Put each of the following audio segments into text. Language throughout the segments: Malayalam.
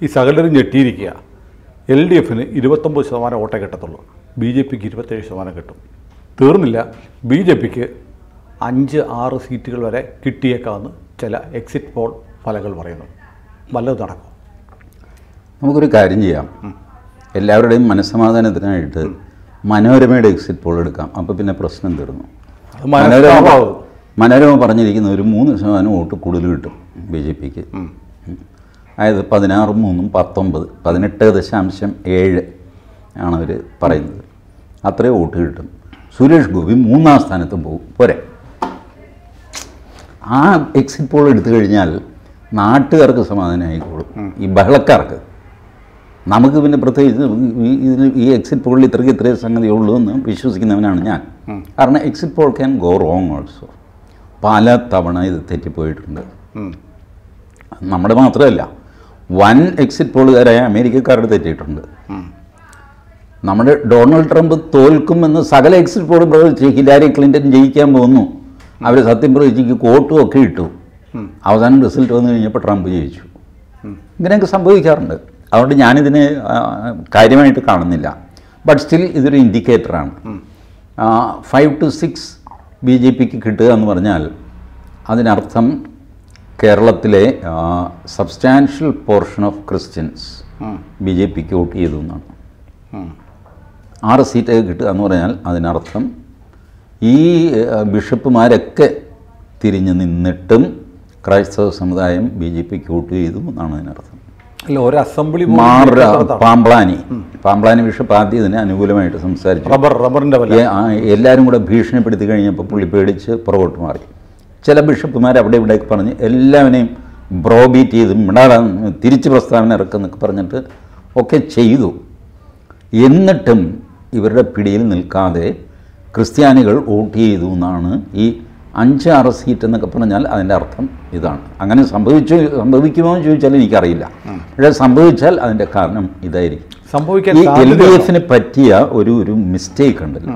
ഈ സകലരും ഞെട്ടിയിരിക്കുക എൽ ഡി എഫിന് ഇരുപത്തൊമ്പത് ശതമാനം വോട്ടേ കിട്ടത്തുള്ളൂ ബി ജെ പിക്ക് ഇരുപത്തേഴ് ശതമാനം കിട്ടും തീർന്നില്ല ബി ജെ പിക്ക് അഞ്ച് ആറ് സീറ്റുകൾ വരെ കിട്ടിയേക്കാമെന്ന് ചില എക്സിറ്റ് പോൾ ഫലങ്ങൾ പറയുന്നു വല്ലതും നടക്കും നമുക്കൊരു കാര്യം ചെയ്യാം എല്ലാവരുടെയും മനസ്സമാധാനത്തിനായിട്ട് മനോരമയുടെ എക്സിറ്റ് പോൾ എടുക്കാം അപ്പോൾ പിന്നെ പ്രശ്നം തീർന്നു അത് മനസ്സിലാവും മനോരമ പറഞ്ഞിരിക്കുന്ന ഒരു മൂന്ന് ശതമാനം വോട്ട് കൂടുതൽ കിട്ടും ബി ജെ പിക്ക് അതായത് പതിനാറും മൂന്നും പത്തൊമ്പത് പതിനെട്ട് ദശാംശം ഏഴ് ആണ് അവർ പറയുന്നത് അത്രയും വോട്ട് കിട്ടും സുരേഷ് ഗോപി മൂന്നാം സ്ഥാനത്തും പോകും പോരെ ആ എക്സിറ്റ് പോൾ എടുത്തു കഴിഞ്ഞാൽ നാട്ടുകാർക്ക് സമാധാനമായിക്കോളും ഈ ബഹളക്കാർക്ക് നമുക്ക് പിന്നെ പ്രത്യേകിച്ച് ഈ- ഇതിൽ ഈ എക്സിറ്റ് പോളിൽ ഇത്രയ്ക്ക് ഇത്രയും സംഗതി ഉള്ളൂ എന്ന് വിശ്വസിക്കുന്നവനാണ് ഞാൻ കാരണം exit poll can go wrong also പല തവണ ഇത് തെറ്റിപ്പോയിട്ടുണ്ട് നമ്മുടെ മാത്രമല്ല വൻ എക്സിറ്റ് പോളുകാരായ അമേരിക്കക്കാരുടെ തെറ്റിയിട്ടുണ്ട് നമ്മുടെ ഡൊണാൾഡ് ട്രംപ് തോൽക്കുമെന്ന് സകല എക്സിറ്റ് പോളും പ്രവചിച്ച് ഹിലാരി ക്ലിൻ്റൺ ജയിക്കാൻ പോകുന്നു അവർ സത്യം പ്രവചിക്ക് കോട്ടും ഒക്കെ ഇട്ടു അവസാനം റിസൾട്ട് വന്നു കഴിഞ്ഞപ്പോൾ ട്രംപ് ജയിച്ചു ഇങ്ങനെയൊക്കെ സംഭവിക്കാറുണ്ട് അതുകൊണ്ട് ഞാനിതിനെ ആ, കാര്യമായിട്ട് കാണുന്നില്ല ബട്ട് സ്റ്റിൽ ഇതൊരു ഇൻഡിക്കേറ്ററാണ് five to six B J പിക്ക് കിട്ടുക എന്ന് പറഞ്ഞാൽ അതിനർത്ഥം കേരളത്തിലെ substantial portion of Christians B J പിക്ക് വോട്ട് ചെയ്തു എന്നാണ് ആറ് സീറ്റൊക്കെ കിട്ടുക എന്ന് പറഞ്ഞാൽ അതിനർത്ഥം ഈ ആ, ബിഷപ്പുമാരൊക്കെ തിരിഞ്ഞു നിന്നിട്ടും ക്രൈസ്തവ സമുദായം ബി ജെ പിക്ക് വോട്ട് ചെയ്തു എന്നാണ് അതിനർത്ഥം അല്ല ഒരു അസംബ്ലി മാർ പാമ്പ്ലാനി പാമ്പ്ലാനി ബിഷപ്പ് ആദ്യം ഇതിന് അനുകൂലമായിട്ട് സംസാരിച്ചു റബ്ബർ റബ്ബറിന്റെ വില ഏ- ആ, എല്ലാവരും കൂടെ ഭീഷണിപ്പെടുത്തി കഴിഞ്ഞപ്പോൾ പുള്ളി പേടിച്ച് പുറകോട്ട് മാറി ചില ബിഷപ്പുമാർ അവിടെ ഇവിടെയൊക്കെ പറഞ്ഞ് എല്ലാവരെയും ബ്രോബീറ്റ് ചെയ്ത് മിണ്ടാടാ തിരിച്ച് പ്രസ്താവന ഇറക്കുന്നൊക്കെ പറഞ്ഞിട്ട് ഒക്കെ ചെയ്തു എന്നിട്ടും ഇവരുടെ പിടിയിൽ നിൽക്കാതെ ക്രിസ്ത്യാനികൾ വോട്ട് ചെയ്തു എന്നാണ് ഈ അഞ്ചാറ് സീറ്റ് എന്നൊക്കെ പറഞ്ഞാൽ അതിൻ്റെ അർത്ഥം ഇതാണ് അങ്ങനെ സംഭവിച്ചു സംഭവിക്കുമോ എന്ന് ചോദിച്ചാൽ എനിക്കറിയില്ല പക്ഷേ സംഭവിച്ചാൽ അതിൻ്റെ കാരണം ഇതായിരിക്കും സംഭവിക്കാൻ ഈ എൽ ഡി സാധ്യതയുണ്ടോ? എഫിന് പറ്റിയ ഒരു ഒരു മിസ്റ്റേക്ക് ഉണ്ടല്ലോ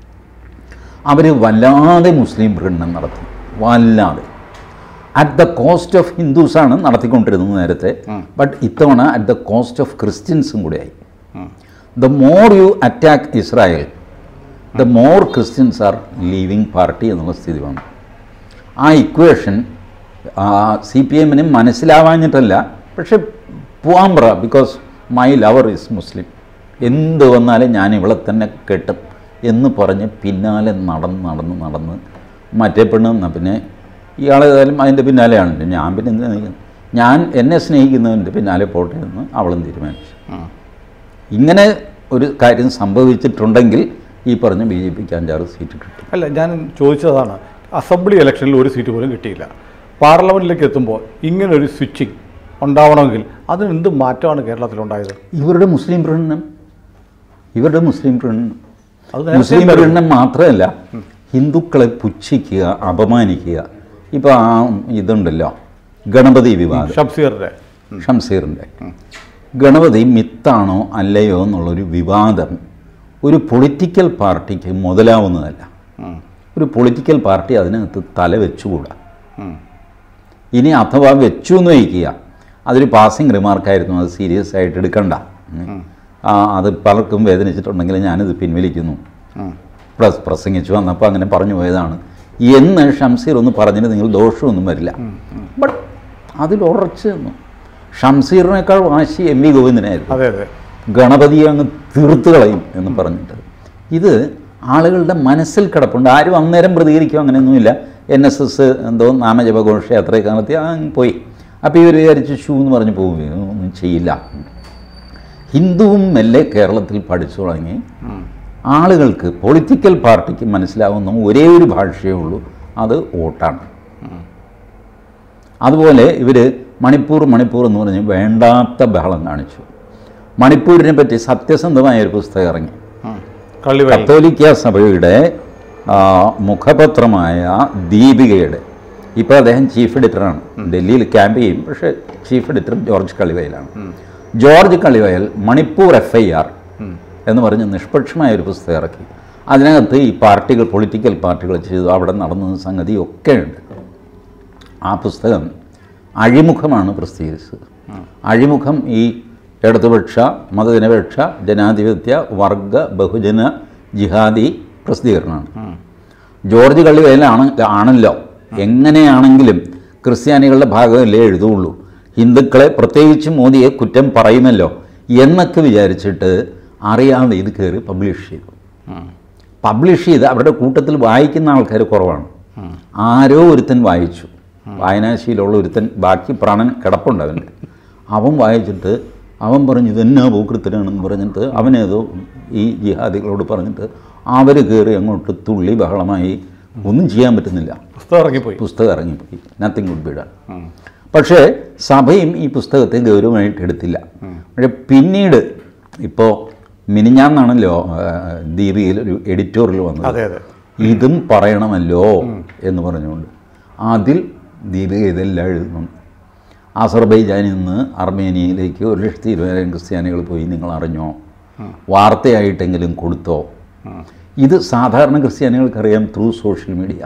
അവർ വല്ലാതെ മുസ്ലിം പ്രകടനം നടത്തി വല്ലാതെ അറ്റ് ദ കോസ്റ്റ് ഓഫ് ഹിന്ദുസാണ് നടത്തിക്കൊണ്ടിരുന്നത് നേരത്തെ ബട്ട് ഇത്തവണ അറ്റ് ദ കോസ്റ്റ് ഓഫ് ക്രിസ്ത്യൻസും കൂടെയായി the more you attack Israel the more Christians are leaving party എന്നുള്ള സ്ഥിതി വന്നു ആ ഇക്വേഷൻ സി പി എമ്മിന് മനസ്സിലാവാഞ്ഞിട്ടല്ല പക്ഷെ പോവാൻ പറ because my lover is Muslim എന്ത് വന്നാലും ഞാൻ ഇവളെ തന്നെ കെട്ടും എന്ന് പറഞ്ഞ് പിന്നാലെ നടന്ന് നടന്ന് നടന്ന് മറ്റേ പെണ്ണ് എന്നാ പിന്നെ ഇയാൾ ഏതായാലും അതിൻ്റെ പിന്നാലെയാണ് ഞാൻ പിന്നെ എന്തിനാ നിൽക്കുന്നത്? ഞാൻ എന്നെ സ്നേഹിക്കുന്നതിൻ്റെ പിന്നാലെ പോട്ടെ എന്ന് അവളും തീരുമാനിച്ചു ഇങ്ങനെ ഒരു കാര്യം സംഭവിച്ചിട്ടുണ്ടെങ്കിൽ ഈ പറഞ്ഞ ബി ജെ പിക്ക് അഞ്ചാറ് സീറ്റ് കിട്ടും അല്ല ഞാൻ ചോദിച്ചതാണ് അസംബ്ലി ഇലക്ഷനിൽ ഒരു സീറ്റ് പോലും കിട്ടിയില്ല പാർലമെന്റിലേക്ക് എത്തുമ്പോൾ ഇങ്ങനെ ഒരു സ്വിച്ചിങ് ഉണ്ടാവണമെങ്കിൽ അതിന് എന്ത് മാറ്റമാണ് കേരളത്തിലുണ്ടായത് ഇവരുടെ മുസ്ലിം പ്രകടനം ഇവരുടെ മുസ്ലിം പ്രകടനം അത് നേരത്തെ മുസ്ലിം ഉണ്ടായിരുന്നു. പ്രകടനം മാത്രമല്ല ഹിന്ദുക്കളെ പുച്ഛിക്കുക അപമാനിക്കുക ഇപ്പോൾ ആ ഇതുണ്ടല്ലോ ഗണപതി വിവാദം ഷംസീറിന്റെ ഷംസീറിൻ്റെ ഗണപതി മിത്താണോ അല്ലയോ എന്നുള്ളൊരു വിവാദം ഒരു പൊളിറ്റിക്കൽ പാർട്ടിക്ക് മുതലാവുന്നതല്ല ഒരു പൊളിറ്റിക്കൽ പാർട്ടി അതിനകത്ത് തല വെച്ചുകൂടാ ഇനി അഥവാ വെച്ചു എന്ന് വയ്ക്കുക അതൊരു പാസിംഗ് റിമാർക്കായിരുന്നു അത് സീരിയസ് ആയിട്ട് എടുക്കണ്ട ഉം. ആ, അത് പലർക്കും വേദനിച്ചിട്ടുണ്ടെങ്കിൽ ഞാനിത് പിൻവലിക്കുന്നു പ്രസ് പ്രസംഗിച്ചു വന്നപ്പോൾ അങ്ങനെ പറഞ്ഞു പോയതാണ് എന്ന് ഷംസീർ ഒന്ന് പറഞ്ഞിട്ട് നിങ്ങൾ ദോഷമൊന്നും വരില്ല ബട്ട് അതിൽ ഉറച്ചു നിന്നു ഷംസീറിനേക്കാൾ വാശി എം വി ഗോവിന്ദനായിരുന്നു അതെ അതെ ഗണപതിയെ അങ്ങ് തീർത്ത് കളയും എന്ന് പറഞ്ഞിട്ട് ഇത് ആളുകളുടെ മനസ്സിൽ കിടപ്പുണ്ട് ആരും അന്നേരം പ്രതികരിക്കും അങ്ങനെയൊന്നുമില്ല എൻ എസ് എസ് എന്തോ നാമജപ ഘോഷയാത്രയൊക്കെ നടത്തി ആ അങ്ങ് പോയി അപ്പോൾ ഇവർ വിചാരിച്ച് ഷൂ എന്ന് പറഞ്ഞ് പോവുകയോ ഒന്നും ചെയ്യില്ല ഹിന്ദുവും മെല്ലെ കേരളത്തിൽ പഠിച്ചു തുടങ്ങി ആളുകൾക്ക് പൊളിറ്റിക്കൽ പാർട്ടിക്ക് മനസ്സിലാവുന്ന ഒരേ ഒരു ഭാഷയേ ഉള്ളൂ അത് വോട്ടാണ് അതുപോലെ ഇവർ മണിപ്പൂർ മണിപ്പൂർ എന്ന് പറഞ്ഞ് വേണ്ടാത്ത ബഹളം കാണിച്ചു മണിപ്പൂരിനെ പറ്റി സത്യസന്ധമായ ഒരു പുസ്തകം ഇറങ്ങി കള്ളിവയൽ കത്തോലിക്ക സഭയുടെ ആ, മുഖപത്രമായ ദീപികയുടെ ഇപ്പോൾ അദ്ദേഹം ചീഫ് എഡിറ്ററാണ് ഡൽഹിയിൽ ക്യാമ്പ് ചെയ്യും പക്ഷേ ചീഫ് എഡിറ്റർ ജോർജ് കളിവയലാണ് George Kalivayal Manipur F I R എന്ന് പറഞ്ഞ് നിഷ്പക്ഷമായ ഒരു പുസ്തകം ഇറക്കി അതിനകത്ത് ഈ പാർട്ടികൾ പൊളിറ്റിക്കൽ പാർട്ടികൾ ചെയ്തു അവിടെ നടന്ന സംഗതി ഒക്കെ ഉണ്ട് ആ പുസ്തകം അഴിമുഖമാണ് പ്രസിദ്ധീകരിച്ചത് അഴിമുഖം ഈ ഇടതുപക്ഷ മതനിരപേക്ഷ ജനാധിപത്യ വർഗ ബഹുജന ജിഹാദി പ്രസിദ്ധീകരണമാണ് ജോർജ് കള്ളിവേലാണ് ആണല്ലോ എങ്ങനെയാണെങ്കിലും ക്രിസ്ത്യാനികളുടെ ഭാഗമല്ലേ എഴുതുള്ളൂ ഹിന്ദുക്കളെ പ്രത്യേകിച്ച് മോദിയെ കുറ്റം പറയുമല്ലോ എന്നൊക്കെ വിചാരിച്ചിട്ട് അറിയാതെ ഇത് കയറി പബ്ലിഷ് ചെയ്തു പബ്ലിഷ് ചെയ്ത് അവരുടെ കൂട്ടത്തിൽ വായിക്കുന്ന ആൾക്കാർ കുറവാണ് ആരോ ഒരുത്തൻ വായിച്ചു വായനാശീലമുള്ള ഒരുത്തൻ ബാക്കി പ്രാണൻ കിടപ്പുണ്ട് അവൻ്റെ അവൻ വായിച്ചിട്ട് അവൻ പറഞ്ഞു ഇതെന്നാ പോക്കൃത്തരാണെന്ന് പറഞ്ഞിട്ട് അവനേതോ ഈ ജിഹാദികളോട് പറഞ്ഞിട്ട് അവർ കയറി അങ്ങോട്ട് തുള്ളി ബഹളമായി ഒന്നും ചെയ്യാൻ പറ്റുന്നില്ല പുസ്തകം ഇറങ്ങിപ്പോയി പുസ്തകം ഇറങ്ങിപ്പോയി നത്തിങ് ഗുഡ് ബിഡാണ് പക്ഷേ സഭയും ഈ പുസ്തകത്തെ ഗൗരവമായിട്ട് എടുത്തില്ല പക്ഷേ പിന്നീട് ഇപ്പോൾ മിനിഞ്ഞാന്നാണല്ലോ ആ, ദീപികയിൽ ഒരു എഡിറ്റോറിയൽ വന്നത് അതെ അതെ ഇതും പറയണമല്ലോ എന്ന് പറഞ്ഞുകൊണ്ട് അതിൽ ദീപിക ഇതെല്ലാം എഴുതുന്നുണ്ട് അസർബൈജാനിൽ നിന്ന് അർമേനിയയിലേക്ക് ഒരു ലക്ഷത്തി ഇരുപതിനായിരം ക്രിസ്ത്യാനികൾ പോയി നിങ്ങൾ അറിഞ്ഞോ വാർത്തയായിട്ടെങ്കിലും കൊടുത്തോ ഇത് സാധാരണ ക്രിസ്ത്യാനികൾക്കറിയാം ത്രൂ സോഷ്യൽ മീഡിയ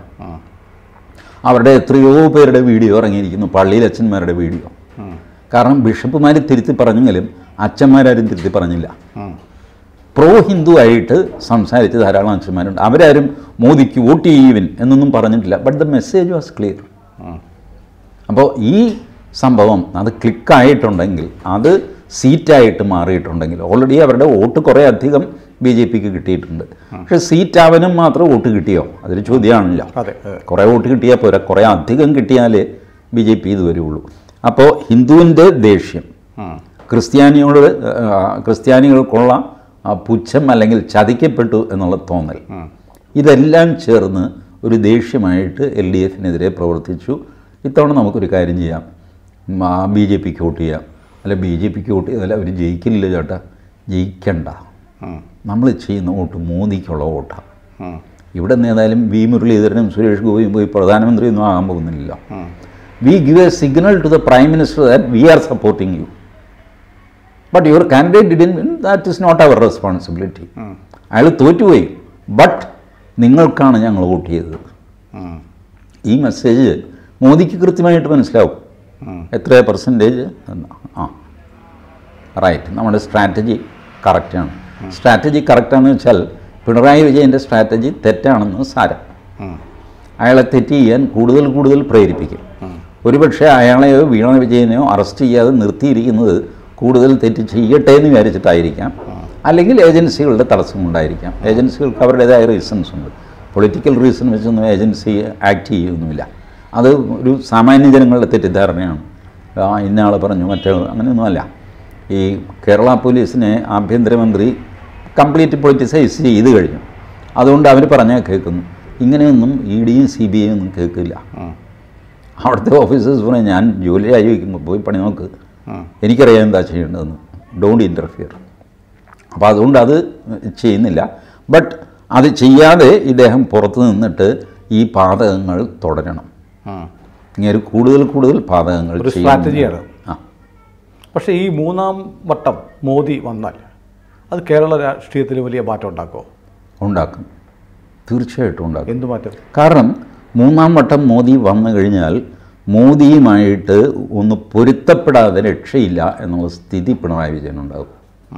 അവരുടെ എത്രയോ പേരുടെ വീഡിയോ ഇറങ്ങിയിരിക്കുന്നു പള്ളിയിൽ അച്ഛന്മാരുടെ വീഡിയോ കാരണം ബിഷപ്പുമാർ തിരുത്തി പറഞ്ഞെങ്കിലും അച്ഛന്മാരാരും തിരുത്തി പറഞ്ഞില്ല പ്രോ ഹിന്ദു ആയിട്ട് സംസാരിച്ച ധാരാളം അച്ഛന്മാരുണ്ട് അവരാരും മോദിക്ക് വോട്ട് ചെയ്യുവിൻ എന്നൊന്നും പറഞ്ഞിട്ടില്ല but the message was clear അപ്പോൾ ഈ സംഭവം അത് ക്ലിക്കായിട്ടുണ്ടെങ്കിൽ അത് സീറ്റായിട്ട് മാറിയിട്ടുണ്ടെങ്കിൽ ഓൾറെഡി അവരുടെ വോട്ട് കുറേ അധികം ബി ജെ പിക്ക് കിട്ടിയിട്ടുണ്ട് പക്ഷേ സീറ്റ് അവനും മാത്രം വോട്ട് കിട്ടിയോ അതൊരു ചോദ്യമാണല്ലോ അതെ അതെ കുറേ വോട്ട് കിട്ടിയാൽ പോരാ കുറേ അധികം കിട്ടിയാലേ ബി ജെ പി ഇത് വരുള്ളൂ അപ്പോൾ ഹിന്ദുവിൻ്റെ ദേഷ്യം ക്രിസ്ത്യാനിയോട് ആ, ക്രിസ്ത്യാനികൾക്കുള്ള ആ പുച്ഛം അല്ലെങ്കിൽ ചതിക്കപ്പെട്ടു എന്നുള്ള തോന്നൽ ഇതെല്ലാം ചേർന്ന് ഒരു ദേഷ്യമായിട്ട് എൽ ഡി എഫിനെതിരെ പ്രവർത്തിച്ചു ഇത്തവണ നമുക്കൊരു കാര്യം ചെയ്യാം ബി ജെ പിക്ക് വോട്ട് ചെയ്യാം അല്ല ബി ജെ പിക്ക് വോട്ട് ചെയ്താൽ അവർ ജയിക്കില്ല ചേട്ടാ ജയിക്കണ്ട നമ്മൾ ചെയ്യുന്ന വോട്ട് മോദിക്കുള്ള വോട്ടാണ് ഇവിടെ നിന്ന് ഏതായാലും വി മുരളീധരനും സുരേഷ് ഗോപിയും പോയി പ്രധാനമന്ത്രിയൊന്നും ആകാൻ പോകുന്നില്ല we give a signal to the prime minister that we are supporting you but your candidate didn't win that is not our responsibility അയാൾ തോറ്റുപോയി ബട്ട് നിങ്ങൾക്കാണ് ഞങ്ങൾ വോട്ട് ചെയ്തത് ഈ മെസ്സേജ് മോദിക്ക് കൃത്യമായിട്ട് മനസ്സിലാവും എത്ര പെർസെൻറ്റേജ് ആ റൈറ്റ് നമ്മുടെ സ്ട്രാറ്റജി കറക്റ്റാണ് സ്ട്രാറ്റജി കറക്റ്റാണെന്ന് വെച്ചാൽ പിണറായി വിജയൻ്റെ സ്ട്രാറ്റജി തെറ്റാണെന്ന് സാരം അയാളെ തെറ്റ് ചെയ്യാൻ കൂടുതൽ കൂടുതൽ പ്രേരിപ്പിക്കും ഒരുപക്ഷെ അയാളെയോ വീണ വിജയനെയോ അറസ്റ്റ് ചെയ്യാതെ നിർത്തിയിരിക്കുന്നത് കൂടുതൽ തെറ്റ് ചെയ്യട്ടെ എന്ന് വിചാരിച്ചിട്ടായിരിക്കാം അല്ലെങ്കിൽ ഏജൻസികളുടെ തടസ്സം കൊണ്ടായിരിക്കാം ഏജൻസികൾക്ക് അവരുടേതായ റീസൺസ് ഉണ്ട് പൊളിറ്റിക്കൽ റീസൺ വെച്ചൊന്നും ഏജൻസി ആക്ട് ചെയ്യുന്നില്ല അത് ഒരു സാമാന്യ ജനങ്ങളുടെ തെറ്റിദ്ധാരണയാണ് ആ ഇന്ന ആൾ പറഞ്ഞു മറ്റേ അങ്ങനെയൊന്നുമല്ല ഈ കേരള പോലീസിനെ ആഭ്യന്തരമന്ത്രി കംപ്ലീറ്റ് പൊളിറ്റിസൈസ് ചെയ്ത് കഴിഞ്ഞു അതുകൊണ്ട് അവർ പറഞ്ഞാൽ കേൾക്കുന്നു ഇങ്ങനെയൊന്നും ഇ ഡിയും സി ബി ഐയും ഒന്നും കേൾക്കില്ല അവിടുത്തെ ഓഫീസേഴ്സ് പറയും ഞാൻ ജോലി രാജിവെക്കുമ്പോൾ പോയി പണി നോക്ക് എനിക്കറിയാം എന്താ ചെയ്യേണ്ടതെന്ന് ഡോണ്ട് ഇൻ്റർഫിയർ അപ്പോൾ അതുകൊണ്ട് അത് ചെയ്യുന്നില്ല ബട്ട് അത് ചെയ്യാതെ ഇദ്ദേഹം പുറത്ത് നിന്നിട്ട് ഈ പാതകങ്ങൾ തുടരണം ഇങ്ങനെ കൂടുതൽ കൂടുതൽ പാതകങ്ങൾ ഒരു ചെയ്യുന്നു. സ്ട്രാറ്റജിയാണ്. ആ പക്ഷേ ഈ മൂന്നാം വട്ടം മോദി വന്നാൽ അത് കേരള രാഷ്ട്രീയത്തിൽ വലിയ മാറ്റം ഉണ്ടാക്കുമോ ഉണ്ടാക്കും തീർച്ചയായിട്ടും ഉണ്ടാക്കും എന്ത് മാറ്റം കാരണം മൂന്നാം വട്ടം മോദി വന്നു കഴിഞ്ഞാൽ മോദിയുമായിട്ട് ഒന്ന് പൊരുത്തപ്പെടാതെ രക്ഷയില്ല എന്നുള്ള സ്ഥിതി പിണറായി വിജയനുണ്ടാകും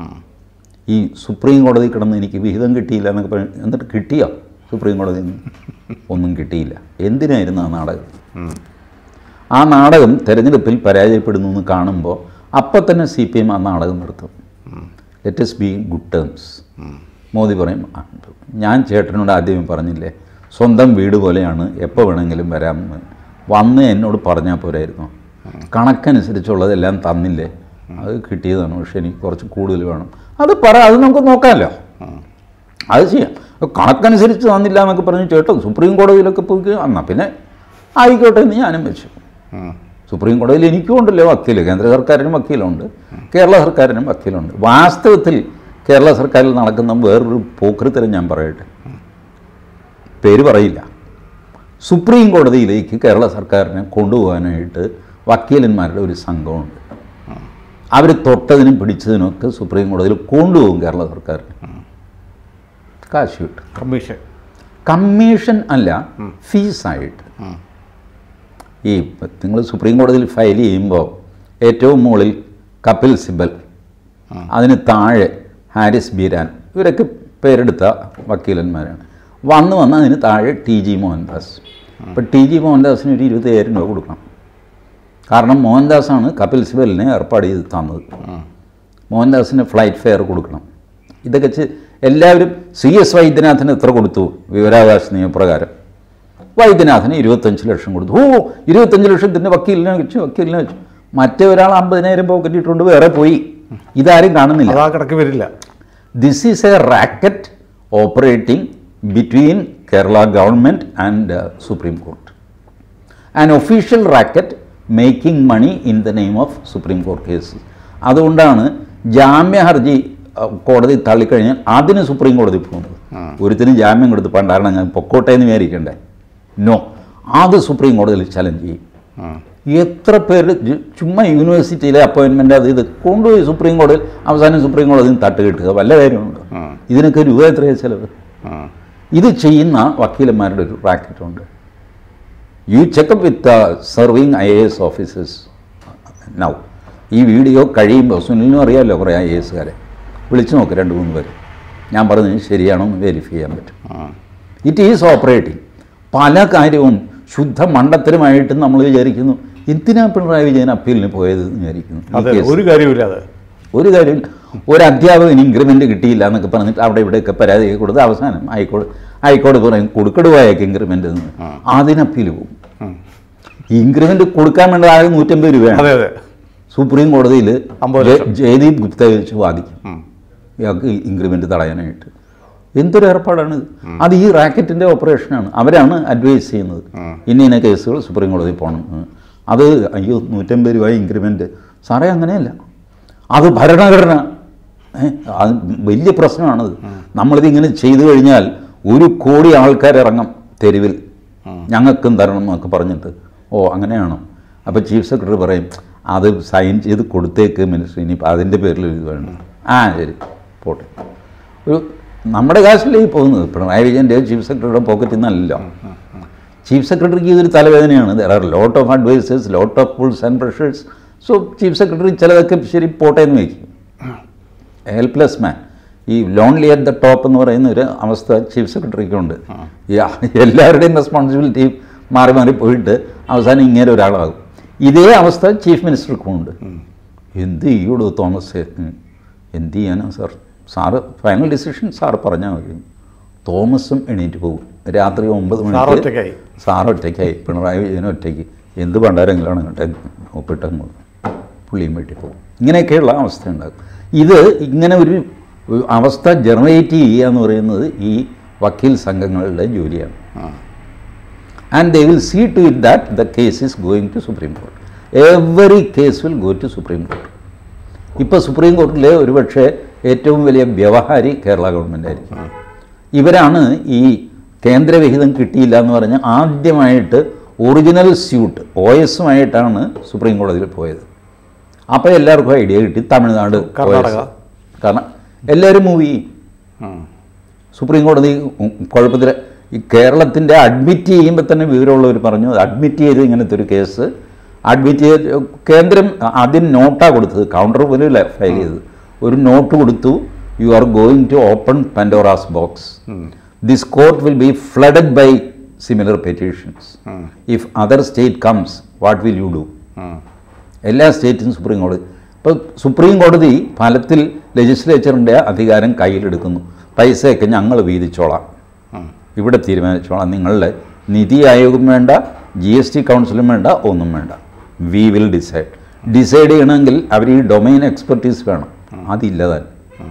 ഈ സുപ്രീം കോടതി കിടന്ന് എനിക്ക് വിഹിതം കിട്ടിയില്ല എന്നൊക്കെ പറഞ്ഞ് എന്നിട്ട് കിട്ടിയോ സുപ്രീം കോടതിയിൽ നിന്ന് ഒന്നും കിട്ടിയില്ല എന്തിനായിരുന്നു ആ നാടകം ആ നാടകം തെരഞ്ഞെടുപ്പിൽ പരാജയപ്പെടുന്നു എന്ന് കാണുമ്പോൾ അപ്പം തന്നെ സി പി എം ആ നാടകം നിർത്തും let us be good terms Modi പറയും "ആ, ഞാൻ ചേട്ടനോട് ആദ്യമേ പറഞ്ഞില്ലേ സ്വന്തം വീട് പോലെയാണ് എപ്പോൾ വേണമെങ്കിലും വരാമെന്ന് വന്ന് എന്നോട് പറഞ്ഞാൽ പോരായിരുന്നു കണക്കനുസരിച്ചുള്ളതെല്ലാം തന്നില്ലേ അത് കിട്ടിയതാണ് പക്ഷെ എനിക്ക് കുറച്ച് കൂടുതൽ വേണം അത് പറ അത് നമുക്ക് നോക്കാമല്ലോ അത് ചെയ്യാം കണക്കനുസരിച്ച് തന്നില്ല എന്നൊക്കെ പറഞ്ഞ് ചേട്ടോ സുപ്രീം കോടതിയിലൊക്കെ പോയി എന്നാൽ പിന്നെ ആയിക്കോട്ടെ എന്ന് ഞാനും വെച്ചു സുപ്രീം കോടതിയിൽ എനിക്കും ഉണ്ടല്ലോ വക്കീൽ കേന്ദ്ര സർക്കാരിനും വക്കീലുണ്ട് കേരള സർക്കാരിനും വക്കീലുണ്ട് വാസ്തവത്തിൽ കേരള സർക്കാരിൽ നടക്കുന്ന വേറൊരു പോക്കൃത്തരം ഞാൻ പറയട്ടെ പേര് പറയില്ല സുപ്രീം കോടതിയിലേക്ക് കേരള സർക്കാരിനെ കൊണ്ടുപോകാനായിട്ട് വക്കീലന്മാരുടെ ഒരു സംഘമുണ്ട് അവർ തൊട്ടതിനും പിടിച്ചതിനൊക്കെ സുപ്രീം കോടതിയിൽ കൊണ്ടുപോകും കേരള സർക്കാരിന് കാശ് കിട്ടും കമ്മീഷൻ കമ്മീഷൻ അല്ല ഫീസായിട്ട് ഈ നിങ്ങൾ സുപ്രീം കോടതിയിൽ ഫയൽ ചെയ്യുമ്പോൾ ഏറ്റവും മുകളിൽ കപിൽ സിബൽ അതിന് താഴെ ഹാരിസ് ബീരാൻ ഇവരൊക്കെ പേരെടുത്ത വക്കീലന്മാരാണ് വന്ന് വന്ന് അതിന് താഴെ ടി ജി മോഹൻദാസ് അപ്പോൾ ടി ജി മോഹൻദാസിന് ഒരു ഇരുപത്തയ്യായിരം രൂപ കൊടുക്കണം കാരണം മോഹൻദാസാണ് കപിൽ സിബലിനെ ഏർപ്പാട് ചെയ്ത് തന്നത് മോഹൻദാസിന് ഫ്ലൈറ്റ് ഫെയർ കൊടുക്കണം ഇതൊക്കെ ചെ- എല്ലാവരും സി എസ് വൈദ്യനാഥന് എത്ര കൊടുത്തു വിവരാവകാശ നിയമപ്രകാരം വൈദ്യനാഥന് ഇരുപത്തഞ്ച് ലക്ഷം കൊടുത്തു ഓ ഇരുപത്തഞ്ച് ലക്ഷത്തിൻ്റെ വക്കീലിനെ വെച്ചു വക്കീലിനെ വെച്ചു മറ്റേ ഒരാൾ അമ്പതിനായിരം പോക്കറ്റ് ഇട്ടുകൊണ്ട് വേറെ പോയി ഇതാരും കാണുന്നില്ല അതാ കിടക്ക് വരില്ല this is a racket operating between Kerala government and supreme court an official racket making money in the name of supreme court case അതുകൊണ്ടാണ് ജാമ്യ ഹർജി അഹ്, കോടതി തള്ളിക്കഴിഞ്ഞാൽ അതിന് സുപ്രീം കോടതി പോകുന്നത് ഒരുത്തിനും ജാമ്യം കൊടുത്ത് പണ്ടാരണം ഞാൻ പൊക്കോട്ടെ എന്ന് വിചാരിക്കണ്ടേ നോ അത് സുപ്രീം കോടതിയിൽ ചലഞ്ച് ചെയ്യും എത്ര പേര് ജു- ചുമ്മാ യൂണിവേഴ്സിറ്റിയിലെ അപ്പോയിൻമെൻ്റ് അത് ഇത് കൊണ്ടുപോയി സുപ്രീം കോടതിയിൽ അവസാനം സുപ്രീം കോടതിയിൽ തട്ട് കിട്ടുക വല്ല കാര്യമുണ്ടോ ഇതിനൊക്കെ രൂപ എത്രയാണ് ചിലവ് ഇത് ചെയ്യുന്ന വക്കീലന്മാരുടെ ഒരു റാക്കറ്റുണ്ട് you checkup with serving I A S officers now ഈ വീഡിയോ കഴിയുമ്പോൾ സുനിലിനും അറിയാമല്ലോ കുറേ ഐ എ എസുകാരെ വിളിച്ചു നോക്ക് രണ്ട് മൂന്ന് പേര് ഞാൻ പറഞ്ഞത് ശരിയാണോ എന്ന് വെരിഫൈ ചെയ്യാൻ പറ്റും ഇറ്റ് ഈസ് ഓപ്പറേറ്റിംഗ് പല കാര്യവും ശുദ്ധ മണ്ടത്തരമായിട്ട് നമ്മൾ വിചാരിക്കുന്നു എന്തിനാ പിണറായി വിജയൻ അപ്പീലിന് പോയത് എന്ന് വിചാരിക്കുന്നു ഈ അതെ കേസ്. ഒരു കാര്യമില്ല അത് ഒരു കാര്യമില്ല ഒരു അധ്യാപകന് ഇൻക്രിമെൻ്റ് കിട്ടിയില്ല എന്നൊക്കെ പറഞ്ഞിട്ട് അവിടെ ഇവിടെയൊക്കെ പരാതി കൊടുത്ത് അവസാനം ഹൈക്കോടതി ഹൈക്കോടതി പറയും കൊടുക്കടുവായൊക്കെ ഇൻക്രിമെൻ്റ് എന്ന് അതിന് അപ്പീൽ പോകും ഇൻക്രിമെൻ്റ് കൊടുക്കാൻ വേണ്ട ആകെ നൂറ്റമ്പത് രൂപയാണ് അതെ അതെ സുപ്രീം കോടതിയിൽ അമ്പത് ലക്ഷം. ജയദീപ് ഗുപ്ത വെച്ച് വാദിക്കും ഇയാൾക്ക് ഇൻക്രിമെൻ്റ് തടയാനായിട്ട് എന്തൊരു ഏർപ്പാടാണ് ഇത് അത് ഈ റാക്കറ്റിൻ്റെ ഓപ്പറേഷനാണ് അവരാണ് അഡ്വൈസ് ചെയ്യുന്നത് ഇന്ന ഇന്ന കേസുകൾ സുപ്രീം കോടതി പോകണം എന്ന്. അത് അയ്യോ നൂറ്റമ്പത് രൂപ ഇൻക്രിമെൻ്റ് സാറേ അങ്ങനെയല്ല അത് ഭരണഘടന ഏ, അത് വലിയ പ്രശ്നമാണത് നമ്മളിത് ഇങ്ങനെ ചെയ്തു കഴിഞ്ഞാൽ ഒരു കോടി ആൾക്കാർ ഇറങ്ങും തെരുവിൽ ഞങ്ങൾക്കും തരണം എന്നൊക്കെ പറഞ്ഞിട്ട് ഓ അങ്ങനെയാണോ അപ്പോൾ ചീഫ് സെക്രട്ടറി പറയും അത് സൈൻ ചെയ്ത് കൊടുത്തേക്ക് മിനിസ്റ്റർ ഇനിയിപ്പോൾ അതിൻ്റെ പേരിൽ ഇത് വേണ്ട ആ ശരി പോട്ടെ ഒരു നമ്മുടെ കാശിലേ ഈ പോകുന്നത് പിണറായി വിജയൻ്റെ ചീഫ് സെക്രട്ടറിയുടെ പോക്കറ്റിൽ നിന്നല്ലോ ചീഫ് സെക്രട്ടറിക്ക് ഇതൊരു തലവേദനയാണ് there are lot of advisers lot of pulls and pressures so chief secretary ചിലതൊക്കെ ശരി പോട്ടെ എന്ന് വയ്ക്കും ഹെൽപ്ലെസ് മാൻ ഈ ലോൺലി അറ്റ് ദ ടോപ്പ് എന്ന് പറയുന്ന ഒരു അവസ്ഥ ചീഫ് സെക്രട്ടറിക്കുണ്ട് ഈ ആ- എല്ലാവരുടെയും റെസ്പോൺസിബിലിറ്റി മാറി മാറി പോയിട്ട് അവസാനം ഇങ്ങനെ ഒരാളാകും ഇതേ അവസ്ഥ ചീഫ് മിനിസ്റ്റർക്കും ഉണ്ട് എന്ത് ചെയ്യൂടോ തോമസ് ഉം. എന്ത് ചെയ്യാനാ sir sir final decision sir പറഞ്ഞാൽ മതി തോമസും എണീറ്റ് പോകും രാത്രി ഒമ്പത് സാർ മണിക്ക് ഒറ്റയ്ക്കായി. സാർ ഒറ്റയ്ക്കായി പിണറായി വിജയൻ ഒറ്റയ്ക്ക് എന്ത് പണ്ടാരെങ്കിലും അങ്ങോട്ടെ ഒപ്പിട്ടങ്ങ് പുള്ളിയും വീട്ടിൽ പോകും ഇങ്ങനെയൊക്കെയുള്ള അവസ്ഥ ഉണ്ടാകും ഇത് ഇങ്ങനെ ഒരു ഒരു അവസ്ഥ ജനറേറ്റ് ചെയ്യുക എന്ന് പറയുന്നത് ഈ വക്കീൽ സംഘങ്ങളുടെ ജോലിയാണ് and they will see to it that the case is going to supreme court every case will go to supreme court ഇപ്പോൾ സുപ്രീം കോർട്ടിലെ ഒരുപക്ഷെ ഏറ്റവും വലിയ വ്യവഹാരി കേരള ഗവൺമെൻറ് ആയിരിക്കും ഇവരാണ് ഈ കേന്ദ്രവിഹിതം കിട്ടിയില്ല എന്ന് പറഞ്ഞ് ആദ്യമായിട്ട് ഒറിജിനൽ സ്യൂട്ട് ഒ എസുമായിട്ടാണ് സുപ്രീം കോടതിയിൽ പോയത് അപ്പോൾ എല്ലാവർക്കും ഐഡിയ കിട്ടി തമിഴ്നാട് കർണാടക. OS. കാരണം എല്ലാവരും മൂവ് ചെയ്യും സുപ്രീം കോടതി കുഴപ്പത്തിൽ ഈ കേരളത്തിൻ്റെ അഡ്മിറ്റ് ചെയ്യുമ്പോൾ തന്നെ വിവരമുള്ളവർ പറഞ്ഞു അഡ്മിറ്റ് ചെയ്ത് ഇങ്ങനത്തെ ഒരു കേസ് അഡ്മിറ്റ് ചെയ്ത് കേന്ദ്രം ആദ്യം നോട്ടാണ് കൊടുത്തത് കൗണ്ടർ പോലും ഫയൽ ചെയ്തത് ഒരു നോട്ട് കൊടുത്തു you are going to open Pandora's box this court will be flooded by similar petitions if other state comes what will you do എല്ലാ സ്റ്റേറ്റും സുപ്രീം കോടതി ഇപ്പോൾ സുപ്രീം കോടതി ഫലത്തിൽ ലെജിസ്ലേച്ചറിൻ്റെ അധികാരം കയ്യിലെടുക്കുന്നു പൈസയൊക്കെ ഞങ്ങൾ വീതിച്ചോളാം ഇവിടെ തീരുമാനിച്ചോളാം നിങ്ങളുടെ നിതി ആയോഗം വേണ്ട ജി എസ് ടി കൗൺസിലും വേണ്ട ഒന്നും വേണ്ട വി വിൽ ഡിസൈഡ് ഡിസൈഡ് ചെയ്യണമെങ്കിൽ അവർ ഈ ഡൊമൈൻ എക്സ്പെർട്ടീസ് വേണം അതില്ല താൻ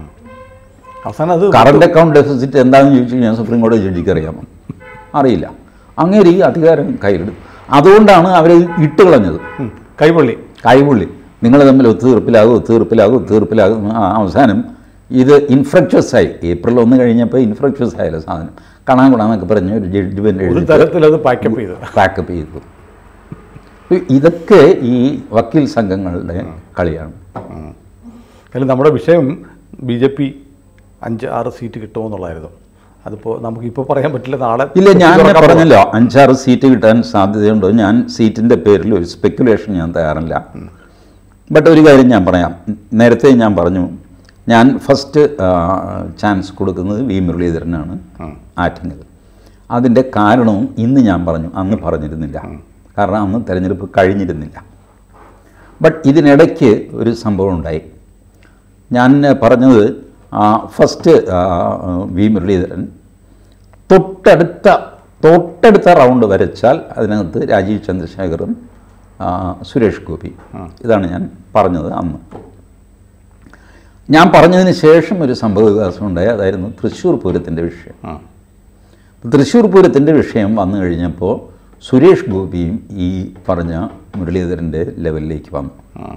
അവസാനം അത് കറണ്ട് അക്കൗണ്ട് ഡെഫിസിറ്റ് എന്താണെന്ന് ചോദിച്ചു കഴിഞ്ഞാൽ സുപ്രീം കോടതി ജഡ്ജിക്ക് അറിയാമോ അറിയില്ല അങ്ങനെ ഈ അധികാരം കയ്യിലെടുത്തു അതുകൊണ്ടാണ് അവരെ ഇട്ട് കളഞ്ഞത് ഉം, കൈപൊള്ളി കൈപുള്ളി നിങ്ങൾ തമ്മിൽ ഒത്തുതീർപ്പിലാകും ഒത്തുതീർപ്പിലാകും ഒത്തുതീർപ്പിലാകും ആ, അവസാനം ഇത് ഇൻഫ്രക്ച്വസ് ആയി ഏപ്രിൽ ഒന്ന് കഴിഞ്ഞപ്പോൾ ഇൻഫ്രക്ച്വസ് ആയല്ലോ സാധനം കാണാൻ കൂടാന്നൊക്കെ പറഞ്ഞ് ഒരു ജഡ്ജ്മെൻ്റ് ഒരു എഴുതി തരത്തിൽ അത് പാക്കപ്പ് ചെയ്ത് പാക്കപ്പ് ചെയ്തു ഇതൊക്കെ ഈ വക്കീൽ സംഘങ്ങളുടെ കളിയാണ് അതിൽ നമ്മുടെ വിഷയം ബി ജെ പി അഞ്ച് ആറ് സീറ്റ് കിട്ടുമെന്നുള്ളതായിരുന്നു അതിപ്പോൾ നമുക്കിപ്പോൾ പറയാൻ പറ്റില്ല നാളെ ഇല്ല ഞാൻ തുറക്കാൻ പോവാം. പറഞ്ഞല്ലോ അഞ്ചാറ് സീറ്റ് കിട്ടാൻ സാധ്യതയുണ്ടോ ഞാൻ സീറ്റിൻ്റെ പേരിൽ ഒരു സ്പെക്കുലേഷൻ ഞാൻ തയ്യാറല്ല ബട്ട് ഒരു കാര്യം ഞാൻ പറയാം നേരത്തെ ഞാൻ പറഞ്ഞു ഞാൻ ഫസ്റ്റ് ചാൻസ് കൊടുക്കുന്നത് വി മുരളീധരനാണ് ആറ്റിങ്ങൽ അതിൻ്റെ കാരണവും ഇന്ന് ഞാൻ പറഞ്ഞു അന്ന് പറഞ്ഞിരുന്നില്ല കാരണം അന്ന് തെരഞ്ഞെടുപ്പ് കഴിഞ്ഞിരുന്നില്ല ബട്ട് ഇതിനിടയ്ക്ക് ഒരു സംഭവം ഉണ്ടായി ഞാൻ പറഞ്ഞത് ആ, ഫസ്റ്റ് ആ, വി മുരളീധരൻ തൊട്ടടുത്ത തൊട്ടടുത്ത റൗണ്ട് വരച്ചാൽ അതിനകത്ത് രാജീവ് ചന്ദ്രശേഖറും ആ, സുരേഷ് ഗോപി ഇതാണ് ഞാൻ പറഞ്ഞത് അന്ന് ഞാൻ പറഞ്ഞതിന് ശേഷം ഒരു സംഭവ വികാസം ഉണ്ടായി അതായിരുന്നു തൃശ്ശൂർ പൂരത്തിൻ്റെ വിഷയം ആ തൃശ്ശൂർ പൂരത്തിൻ്റെ വിഷയം വന്നു കഴിഞ്ഞപ്പോൾ സുരേഷ് ഗോപിയും ഈ പറഞ്ഞ മുരളീധരൻ്റെ ലെവലിലേക്ക് വന്നു ആ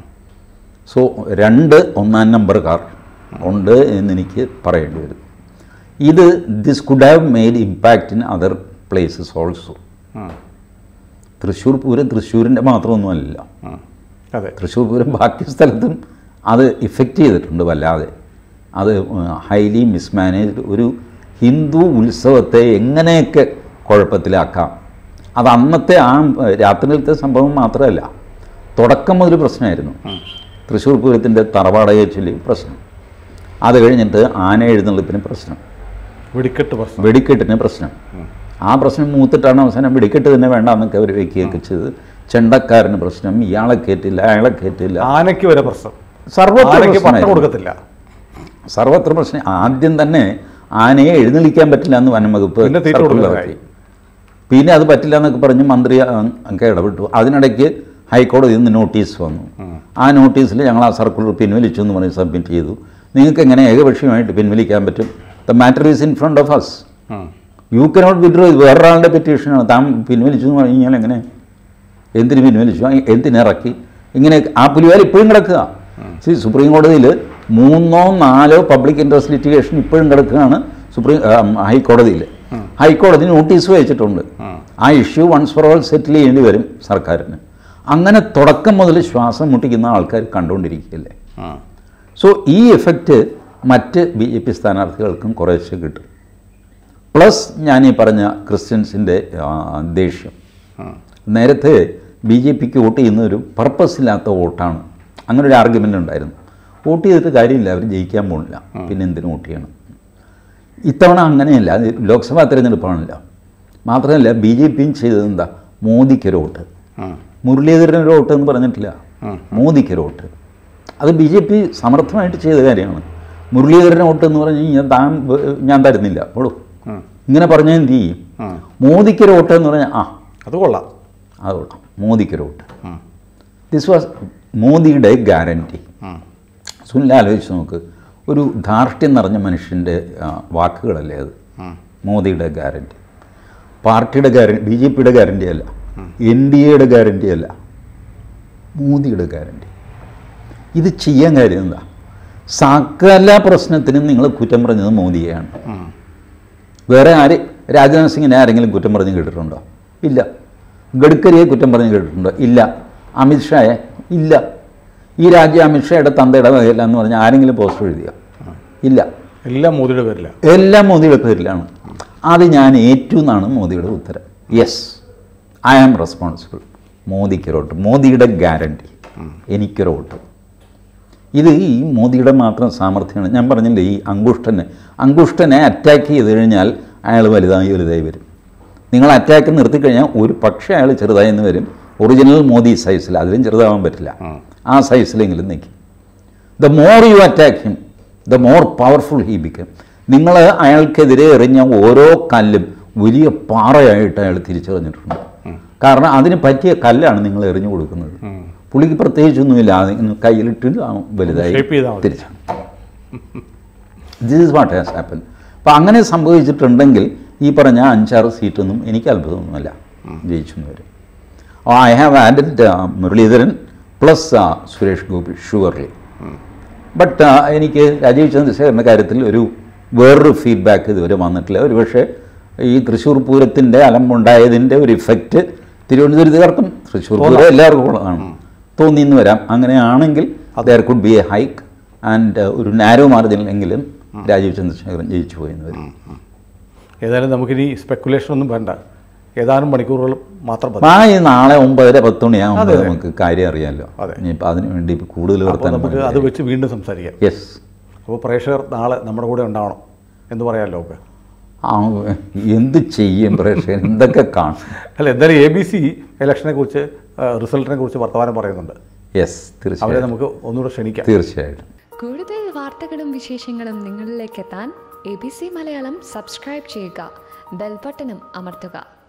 സോ രണ്ട് ഒന്നാം നമ്പർകാർ ഉണ്ട് എന്നെനിക്ക് പറയേണ്ടി വരും ഇത് this could have made impact in other places also ആ തൃശ്ശൂർ പൂരം തൃശ്ശൂരിൻ്റെ മാത്രമൊന്നുമല്ല ആ അതെ തൃശ്ശൂർ പൂരം ബാക്കി സ്ഥലത്തും അത് ഇഫക്റ്റ് ചെയ്തിട്ടുണ്ട് വല്ലാതെ അത് ഹൈലി മിസ്മാനേജ്ഡ് ഒരു ഹിന്ദു ഉത്സവത്തെ എങ്ങനെയൊക്കെ കുഴപ്പത്തിലാക്കാം അത് അന്നത്തെ ആ രാത്രിയിലത്തെ സംഭവം മാത്രമല്ല തുടക്കം മുതൽ പ്രശ്നമായിരുന്നു തൃശ്ശൂർ പൂരത്തിൻ്റെ തറവാടകയെ ചൊല്ലി പ്രശ്നം അത് കഴിഞ്ഞിട്ട് ആന എഴുന്നള്ളിപ്പിന് പ്രശ്നം വെടിക്കെട്ട് പ്രശ്നം വെടിക്കെട്ടിന് പ്രശ്നം ആ പ്രശ്നം മൂത്തിട്ടാണ് അവസാനം വെടിക്കെട്ട് തന്നെ വേണ്ടാന്നൊക്കെ അവർ വെക്കുകയൊക്കെ ചെയ്ത് ചെണ്ടക്കാരന് പ്രശ്നം ഇയാളെ കയറ്റില്ല അയാളെ കയറ്റില്ല ആനയ്ക്ക് വരെ പ്രശ്നം സർവത്ര ആനയ്ക്ക് പട്ടം പ്രശ്നമായിരുന്നു. കൊടുക്കത്തില്ല സർവത്ര പ്രശ്നം ആദ്യം തന്നെ ആനയെ എഴുന്നള്ളിക്കാൻ പറ്റില്ല എന്ന് വനം വകുപ്പ് പിന്നെ തീറ്റ സർക്കുലർ കൊടുക്കാനായി. ഇറക്കി. പിന്നെ അത് പറ്റില്ല എന്നൊക്കെ പറഞ്ഞ് മന്ത്രി അ- ഒക്കെ ഇടപെട്ടു അതിനിടയ്ക്ക് ഹൈക്കോടതിയിൽ നിന്ന് നോട്ടീസ് വന്നു ആ നോട്ടീസിൽ ഞങ്ങൾ ആ സർക്കുലർ പിൻവലിച്ചു എന്ന് പറഞ്ഞ് സബ്മിറ്റ് ചെയ്തു നിങ്ങൾക്ക് എങ്ങനെ ഏകപക്ഷീയമായിട്ട് പിൻവലിക്കാൻ പറ്റും the matter is in front of us uh you cannot withdraw ഇത് വേറൊരാളുടെ പെറ്റീഷനാണ് താൻ പിൻവലിച്ചു എന്ന് പറഞ്ഞു കഴിഞ്ഞാൽ എങ്ങനെ എന്തിന് പിൻവലിച്ചു ആ, എന്തിനിറക്കി ഇങ്ങനെ ആ പുലിവാൽ ഇപ്പോഴും കിടക്കുക See, സുപ്രീം കോടതിയിൽ മൂന്നോ നാലോ പബ്ലിക് ഇൻട്രസ്റ്റ് ലിറ്റിഗേഷൻ ഇപ്പോഴും കിടക്കുകയാണ് സുപ്രീം ആ, ഹൈക്കോടതിയിൽ ഹൈക്കോടതി നോട്ടീസ് വെച്ചിട്ടുണ്ട് ആ issue once for all settle ചെയ്യേണ്ടി വരും സർക്കാരിന് അങ്ങനെ തുടക്കം മുതൽ ശ്വാസം മുട്ടിക്കുന്ന ആൾക്കാർ കണ്ടുകൊണ്ടിരിക്കുകയല്ലേ ആ സോ ഈ എഫക്റ്റ് മറ്റ് ബി ജെ പി സ്ഥാനാർത്ഥികൾക്കും കുറേശ്ശെ കിട്ടും പ്ലസ് ഞാൻ ഈ പറഞ്ഞ ക്രിസ്ത്യൻസിൻ്റെ ആ, ദേഷ്യം ആ നേരത്തെ ബി ജെ പിക്ക് വോട്ട് ചെയ്യുന്ന ഒരു പർപ്പസ് ഇല്ലാത്ത വോട്ടാണ് അങ്ങനെ ഒരു ആർഗ്യുമെൻ്റ് ഉണ്ടായിരുന്നു വോട്ട് ചെയ്തിട്ട് കാര്യമില്ല അവർ ജയിക്കാൻ പോകുന്നില്ല പിന്നെ എന്തിനു വോട്ട് ചെയ്യണം ഇത്തവണ അങ്ങനെയല്ല അത് ലോക്സഭാ തിരഞ്ഞെടുപ്പാണല്ലോ മാത്രമല്ല ബി ജെ പിയും ചെയ്തത് എന്താ മോദിക്കൊരു വോട്ട് ആ മുരളീധരനൊരു വോട്ട് എന്ന് പറഞ്ഞിട്ടില്ല മോദിക്കൊരു വോട്ട് അത് ബി ജെ പി സമർത്ഥമായിട്ട് ചെയ്ത കാര്യമാണ് മുരളീധരൻ വോട്ട് എന്ന് പറഞ്ഞു കഴിഞ്ഞാൽ താൻ വ- ഞാൻ തരുന്നില്ല ഓടൂ ഉം. ഇങ്ങനെ പറഞ്ഞാൽ എന്ത് ചെയ്യും ആ മോദിക്കൊരു വോട്ട് എന്ന് പറഞ്ഞാൽ ആ അത് കൊള്ളാം അത് കൊള്ളാം മോദിക്കൊരു വോട്ട് ഉം. ദിസ് വാസ് മോദിയുടെ ഗ്യാരണ്ടി ഉം. സുനിൽ ആലോചിച്ച് നോക്ക് ഒരു ധാർഷ്ട്യം നിറഞ്ഞ മനുഷ്യൻ്റെ ആ, വാക്കുകളല്ലേ അത് ഉം. മോദിയുടെ ഗ്യാരണ്ടി പാർട്ടിയുടെ ഗ്യാരണ്ടി ബി ജെ പിയുടെ ഗ്യാരണ്ടി അല്ല എൻ ഡി എയുടെ ഗ്യാരണ്ടി അല്ല മോദിയുടെ ഗ്യാരണ്ടി ഇത് ചെയ്യാൻ കാര്യം എന്താ സകല പ്രശ്നത്തിനും നിങ്ങൾ കുറ്റം പറഞ്ഞത് മോദിയെയാണ് ഉം. വേറെ ആര് രാജ്നാഥ് സിംഗിനെ ആരെങ്കിലും കുറ്റം പറഞ്ഞ് കേട്ടിട്ടുണ്ടോ ഇല്ല ഗഡ്കരിയെ കുറ്റം പറഞ്ഞ് കേട്ടിട്ടുണ്ടോ ഇല്ല അമിത്ഷായെ ഇല്ല ഈ രാജ്യം അമിത്ഷായുടെ തന്തയുടെ വകയില്ല എന്ന് പറഞ്ഞാൽ ആരെങ്കിലും പോസ്റ്റർ എഴുതിയോ ഇല്ല എല്ലാം മോദിയുടെ പേരില്ല എല്ലാം മോദിയുടെ പേരിലാണ് അത് ഞാൻ ഏറ്റു എന്നാണ് മോദിയുടെ ഉത്തരം യെസ് ഐ ആം റെസ്പോൺസിബിൾ മോദിക്കൊരു വോട്ട് മോദിയുടെ ഗ്യാരണ്ടി എനിക്കൊരു വോട്ട് ഇത് ഈ മോദിയുടെ മാത്രം സാമർഥ്യമാണ് ഞാൻ പറഞ്ഞില്ലേ ഈ അങ്കുഷ്ടനെ അങ്കുഷ്ടനെ അറ്റാക്ക് ചെയ്ത് കഴിഞ്ഞാൽ അയാൾ വലുതായി വലുതായി വരും നിങ്ങൾ അറ്റാക്ക് നിർത്തിക്കഴിഞ്ഞാൽ ഒരു പക്ഷേ അയാൾ ചെറുതായി എന്ന് വരും ഒറിജിനൽ മോദി സൈസിൽ അതിലും ചെറുതാവാൻ പറ്റില്ല ആ സൈസിലെങ്കിലും നിൽക്കും the more you attack him the more powerful he become നിങ്ങൾ അയാൾക്കെതിരെ എറിഞ്ഞ ഓരോ കല്ലും വലിയ പാറയായിട്ട് അയാൾ തിരിച്ചറിഞ്ഞിട്ടുണ്ട് കാരണം അതിന് പറ്റിയ കല്ലാണ് നിങ്ങൾ എറിഞ്ഞു കൊടുക്കുന്നത് പുള്ളിക്ക് പ്രത്യേകിച്ചൊന്നുമില്ല അതിങ്ങനെ കയ്യിലിട്ട് ആ വലുതായി Shape ചെയ്താൽ മതി. തിരിച്ചു this is what has happen അപ്പം അങ്ങനെ സംഭവിച്ചിട്ടുണ്ടെങ്കിൽ ഈ പറഞ്ഞ അഞ്ചാറ് സീറ്റൊന്നും എനിക്ക് അത്ഭുതമൊന്നുമല്ല ജയിച്ചു എന്ന് വരും I have added Muraleedharan plus Suresh Gopi surely but എനിക്ക് രാജീവ് ചന്ദ്രശേഖരൻ്റെ കാര്യത്തിൽ ഒരു വേറൊരു ഫീഡ്ബാക്ക് ഇതുവരെ വന്നിട്ടില്ല ഒരു പക്ഷേ ഈ തൃശ്ശൂർ പൂരത്തിൻ്റെ അലമ്പുണ്ടായതിൻ്റെ ഒരു ഇഫക്റ്റ് തിരുവനന്തപുരത്തുകാർക്കും തൃശ്ശൂർ പൂരം എല്ലാവർക്കും ഉള്ളതാണ് തോന്നിയെന്ന് വരാം അങ്ങനെയാണെങ്കിൽ there could be a hike and ഒരു നാരോ മാർജിനിലെങ്കിലും രാജീവ് ചന്ദ്രശേഖരൻ ജയിച്ചു പോയെന്ന് വരും ഏതായാലും നമുക്കിനി സ്പെക്കുലേഷൻ ഒന്നും വേണ്ട ഏതാനും മണിക്കൂറുകൾ മാത്രം മതി ആ ഈ നാളെ ഒമ്പതര പത്ത് മണിയാകുമ്പോൾ അതെ, അതെ. നമുക്ക് കാര്യം അറിയാമല്ലോ അതെ. ഇനിയിപ്പോൾ അതിന് വേണ്ടി ഇപ്പം കൂടുതൽ അപ്പോൾ വർത്താനം നമുക്ക് അത് വെച്ച് വീണ്ടും സംസാരിക്കാം യെസ് അപ്പോൾ പ്രേക്ഷകർ നാളെ നമ്മുടെ കൂടെ ഉണ്ടാവണം എന്ന് പറയാമല്ലോ ഒക്കെ ആ എന്ത് ചെയ്യും പ്രേക്ഷകൻ എന്തൊക്കെ കാണും അല്ല എന്തായാലും എ ബി സി ഇലക്ഷനെ കുറിച്ച് റിസൾട്ടിനെ കുറിച്ച് വർത്തമാനം പറയുന്നുണ്ട് യെസ് അവരെ തീർച്ചയായിട്ടും നമുക്ക് ഒന്നുകൂടെ ക്ഷണിക്കാം തീർച്ചയായിട്ടും കൂടുതൽ വാർത്തകളും വിശേഷങ്ങളും നിങ്ങളിലേക്ക് എത്താൻ A B C Malayalam subscribe ചെയ്യുക ബെൽബട്ടനും അമർത്തുക